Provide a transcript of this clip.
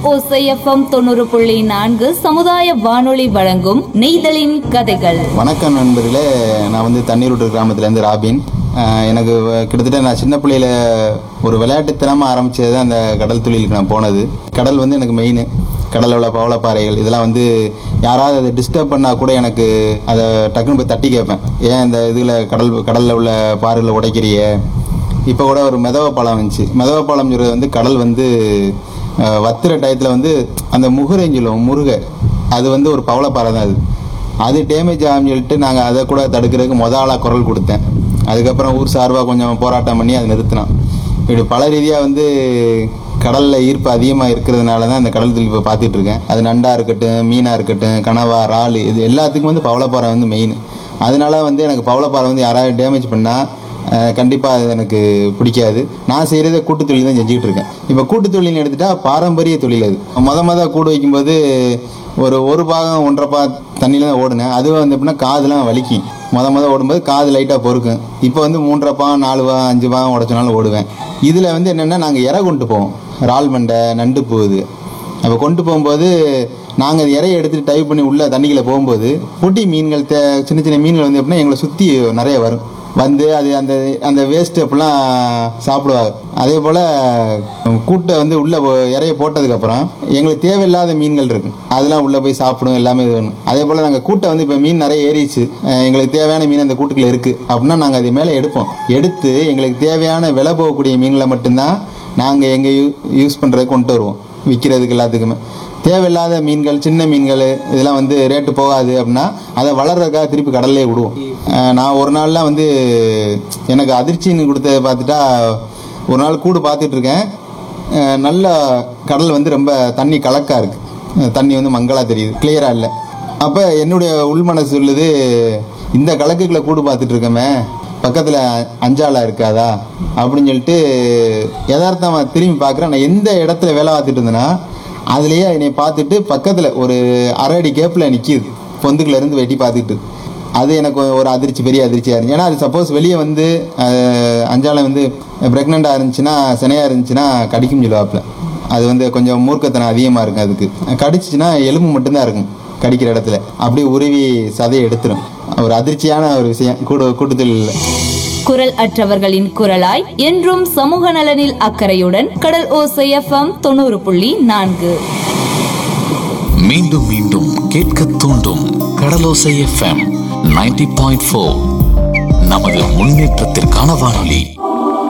ஓசைஎஃப்எம் தொண்ணூறு புள்ளி நான்கு சமுதாய வானொலி வழங்கும் நெய்தலின் கதைகள் வணக்கம் நண்பர்களே நான் வந்து தண்ணீர் கிராமத்துலேருந்து ராபின் ஆஹ் எனக்கு வ- கிட்டத்தட்ட நான் சின்ன பிள்ளையில ஒரு விளையாட்டுத்தனமாக ஆரம்பிச்சது தான் அந்த கடல் தொழிலுக்கு நான் போனது கடல் வந்து எனக்கு மெயின் கடலில் உள்ள பவளப்பாறைகள் இதெல்லாம் வந்து யாராவது அதை டிஸ்டர்ப் பண்ணால் கூட எனக்கு அதை டக்குன்னு போய் தட்டி கேட்பேன் ஏன் இந்த இதில் கடல் கடலில் உள்ள பாறைகளை உடைக்கிறிய இப்போ கூட ஒரு மெதவ பழம் வந்துச்சு மெதவ பழம்ங்கிறது வந்து கடல் வந்து ஆஹ், வத்துற டயத்தில் வந்து அந்த முகுரைன்னு சொல்லுவோம் முருகை அது வந்து ஒரு பவளப்பாறை தான் அது அது டேமேஜ் ஆகும்னு சொல்லிட்டு நாங்கள் அதை கூட தடுக்கிறதுக்கு மொத ஆளாக குரல் கொடுத்தேன் அதுக்கப்புறம் ஊர் சார்பாக கொஞ்சம் போராட்டம் பண்ணி அதை நிறுத்தினோம் இப்படி பல ரீதியாக வந்து கடலில் ஈர்ப்பு அதிகமாக இருக்கிறதுனால தான் இந்த கடல் தொழில் இப்போ பார்த்துட்டு இருக்கேன் அது நண்டாக இருக்கட்டும் மீனாக இருக்கட்டும் கனவா இறால் இது எல்லாத்துக்கும் வந்து பவளப்பாறை வந்து மெயின் அதனால வந்து எனக்கு பவளப்பாறை வந்து யாராவது டேமேஜ் பண்ணால் கண்டிப்பாக அது எனக்கு பிடிக்காது நான் செய்கிறத கூட்டு தொழில் தான் செஞ்சுக்கிட்டு இருக்கேன் இப்போ கூட்டு தொழில்னு எடுத்துட்டா பாரம்பரிய தொழில் அது மொத மொத கூடு வைக்கும்போது ஒரு ஒரு பாகம் ஒன்றரை பா தண்ணியில் தான் ஓடினேன் அது வந்து எப்படின்னா காதுலாம் வலிக்கும் மொத மொத ஓடும்போது காது லைட்டாக பொறுக்கும் இப்போ வந்து மூன்றரை பாகம் நாலு பாகம் அஞ்சு பாகம் உடச்சனாலும் ஓடுவேன் இதில் வந்து என்னென்னா நாங்கள் இறை கொண்டு போவோம் இறால் மண்டை நண்டு போகுது அப்போ கொண்டு போகும்போது நாங்கள் அது இறைய எடுத்துட்டு டைப் பண்ணி உள்ள தண்ணிக்குள்ள போகும்போது பொட்டி மீன்கள் தே சின்ன சின்ன மீன்கள் வந்து எப்படின்னா எங்களை சுற்றி நிறைய வரும் வந்து அது அந்த அந்த வேஸ்ட் அப்படிலாம் சாப்பிடுவாங்க அதே போல் கூட்டை வந்து உள்ளே இறைய போட்டதுக்கப்புறம் எங்களுக்கு தேவையில்லாத மீன்கள் இருக்கு அதெல்லாம் உள்ளே போய் சாப்பிடும் எல்லாமே இது வேணும் அதே போல் நாங்கள் கூட்டை வந்து இப்போ மீன் நிறைய ஏறிச்சு அஹ் எங்களுக்கு தேவையான மீன் அந்த கூட்டுக்குள்ள இருக்குது அப்படின்னா நாங்கள் அது மேலே எடுப்போம் எடுத்து எங்களுக்கு தேவையான விலை போகக்கூடிய மீன்களை மட்டும்தான் நாங்கள் எங்கள் யூ யூஸ் பண்ணுறதுக்கு கொண்டு வருவோம் விற்கிறதுக்கு எல்லாத்துக்குமே தேவையில்லாத மீன்கள் சின்ன மீன்கள் இதெல்லாம் வந்து ரேட்டு போகாது அப்படின்னா அதை வளர்றதுக்காக திருப்பி கடல்லே விடுவோம் அஹ் நான் ஒரு நாள்லாம் வந்து எனக்கு அதிர்ச்சின்னு கொடுத்ததை பார்த்துட்டா ஒரு நாள் கூடு பார்த்துட்டு இருக்கேன் அஹ் நல்ல கடல் வந்து ரொம்ப தண்ணி கலக்கா இருக்கு அஹ் தண்ணி வந்து மங்களா தெரியுது கிளியரா இல்லை அப்போ என்னுடைய உள்மனசு சொல்லுது இந்த கலக்குகளை கூடு பார்த்துட்டு இருக்கமே பக்கத்தில் அஞ்சாலா இருக்காதா அப்படின்னு சொல்லிட்டு யதார்த்தமாக திரும்பி பார்க்குறேன் நான் எந்த இடத்துல வேலை பார்த்துட்டு இருந்தேன்னா அதுலேயே என்னை பார்த்துட்டு பக்கத்தில் ஒரு அரை அடி கேப்பில் நிற்கிது பொந்துக்குள்ள இருந்து வெட்டி பார்த்துக்கிட்டு அது எனக்கு ஒரு அதிர்ச்சி பெரிய அதிர்ச்சியாக இருந்துச்சு ஏன்னா அது சப்போஸ் வெளியே வந்து அஹ், அஞ்சாலை வந்து ப்ரெக்னெண்ட்டாக இருந்துச்சுன்னா சினையாக இருந்துச்சுன்னா கடிக்கும் சொல்லுவாப்புல அது வந்து கொஞ்சம் மூர்க்கத்தனம் அதிகமாக இருக்கும் அதுக்கு கடிச்சிச்சுன்னா எலும்பு மட்டும்தான் இருக்கும் கடிக்கிற இடத்துல அப்படியே உருவி சதையை எடுத்துரும் ஒரு அதிர்ச்சியான ஒரு விஷயம் கூடு கூட்டுத்தொழிலில் குரல் அற்றவர்களின் குரலாய் என்றும் சமூக நலனில் அக்கறையுடன் கடல் ஓசை எஃப்எம் தொண்ணூறு புள்ளி நான்கு மீண்டும் மீண்டும் கேட்க தூண்டும் Kadalosai FM ninety point four நமது முன்னேற்றத்திற்கான வானொலி